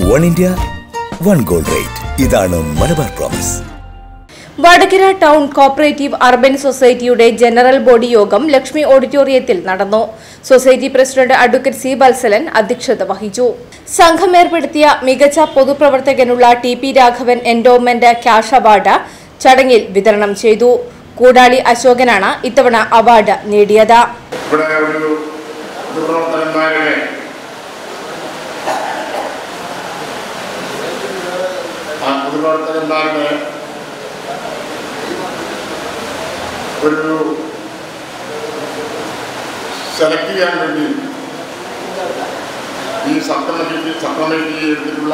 One India one gold rate ഇതാണ് Malabar promise Vadakara town cooperative urban സൊസൈറ്റിയുടെ general body യോഗം ലക്ഷ്മി ഓഡിറ്റോറിയത്തിൽ നടന്നു society president advocate C Vatsalan അധ്യക്ഷത വഹിച്ചു സംഘം ഏർപ്പെടുത്തിയ മികച്ച പൊതുപ്രവർത്തകനുള്ള T P Raghavan endowment cash award ചടങ്ങിൽ വിതരണം ചെയ്തു കൂടാളി അശോകനാണ് ഇത്തവണ അവാർഡ് നേടിയത് ഇവിടെ ഒരു പൊതുപ്രവർത്തകന്മാരുടെ ആ പൊതുപ്രവർത്തകന്മാരുടെ ഒരു സെലക്ട് ചെയ്യാൻ വേണ്ടി ഈ സബ് കമ്മിറ്റി സബ് കമ്മിറ്റി എടുത്തിട്ടുള്ള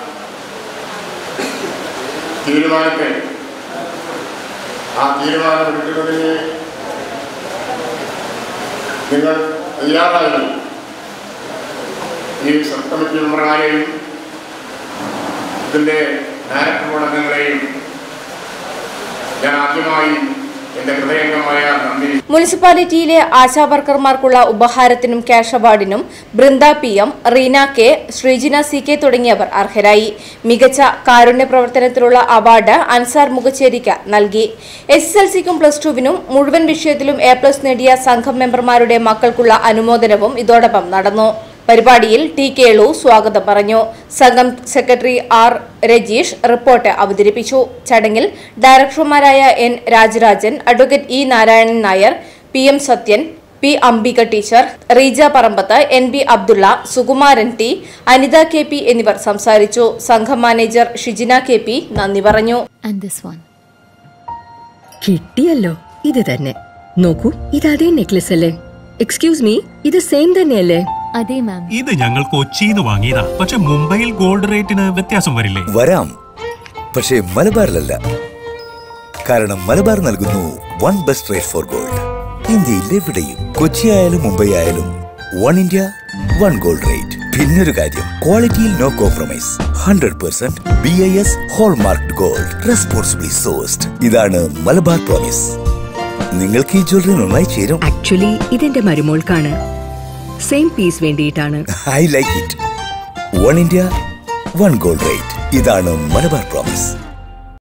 തീരുമാനത്തെ ആ തീരുമാനം എടുക്കുന്നതിന് നിങ്ങൾ തയ്യാറായാലും ഈ സബ് കമ്മിറ്റി മെമ്പർമാരെയും ഇതിൻ്റെ ഡയറക്ടർ ബോർഡ് അംഗങ്ങളെയും ഞാൻ ആദ്യമായി എൻ്റെ ഹൃദയംഗമായ നന്ദി മുനിസിപ്പാലിറ്റിയിലെ ആശാവർക്കർമാർക്കുള്ള ഉപഹാരത്തിനും ക്യാഷ് അവാർഡിനും Brinda P M Reena K Sreejina C K തുടങ്ങിയവർ അർഹരായി മികച്ച കാരുണ്യ പ്രവർത്തനത്തിലുള്ള അവാർഡ് അൻസാർ മുഖച്ചേരിക്ക് നൽകി എസ് എസ് എൽ സിക്കും പ്ലസ് ടുവിനും മുഴുവൻ വിഷയത്തിലും എ പ്ലസ് നേടിയ സംഘം മെമ്പർമാരുടെ മക്കൾക്കുള്ള അനുമോദനവും ഇതോടൊപ്പം നടന്നു പരിപാടിയിൽ ടി കേളു സ്വാഗതം പറഞ്ഞു സംഘം സെക്രട്ടറി ആർ രജീഷ് റിപ്പോർട്ട് അവതരിപ്പിച്ചു ചടങ്ങിൽ ഡയറക്ടർമാരായ N Rajarajan advocate E Narayanan Nair P M Sathyan P Ambika teacher Reeja Parambath N B Abdulla Sukumaran T Anitha K P എന്നിവർ സംസാരിച്ചു സംഘം മാനേജർ ഷിജിന കെ പി നന്ദി പറഞ്ഞു and this one. കിട്ടിയല്ലോ ഇത് തന്നെ നോക്കൂ ഇത് അതേ നെക്ലസ് അല്ലേ എക്സ്ക്യൂസ് മീ ഇത് സെയിം തന്നെയല്ലേ അതെ മാം ഇത് ഞങ്ങൾ കൊച്ചിന്ന് വാങ്ങിയതാ പക്ഷെ മുംബൈയിൽ ഗോൾഡ് റേറ്റിന് വ്യത്യാസം വരില്ലേ വരാം പക്ഷേ മലബാറിലല്ല കാരണം മലബാർ നൽകുന്നു one best rate for gold ഇന്ത്യയിൽ എവിടെയും കൊച്ചി ആയാലും മുംബൈ ആയാലും one India one gold rate പിന്നൊരു കാര്യം ക്വാളിറ്റിയിൽ no compromise hundred percent B I S hallmark gold responsibly sourced ഇതാണ് മലബാർ പ്രോമിസ് നിങ്ങൾക്ക് ഈ ജ്വല്ലറി നന്നായി ചേരും ആക്ച്വലി ഇതെന്റെ മരുമോൾക്കാണ് സെയിം പീസ് വേണ്ടിയിട്ടാണ് I like it one India one gold rate ഇതാണ് മലബാർ പ്രോമിസ്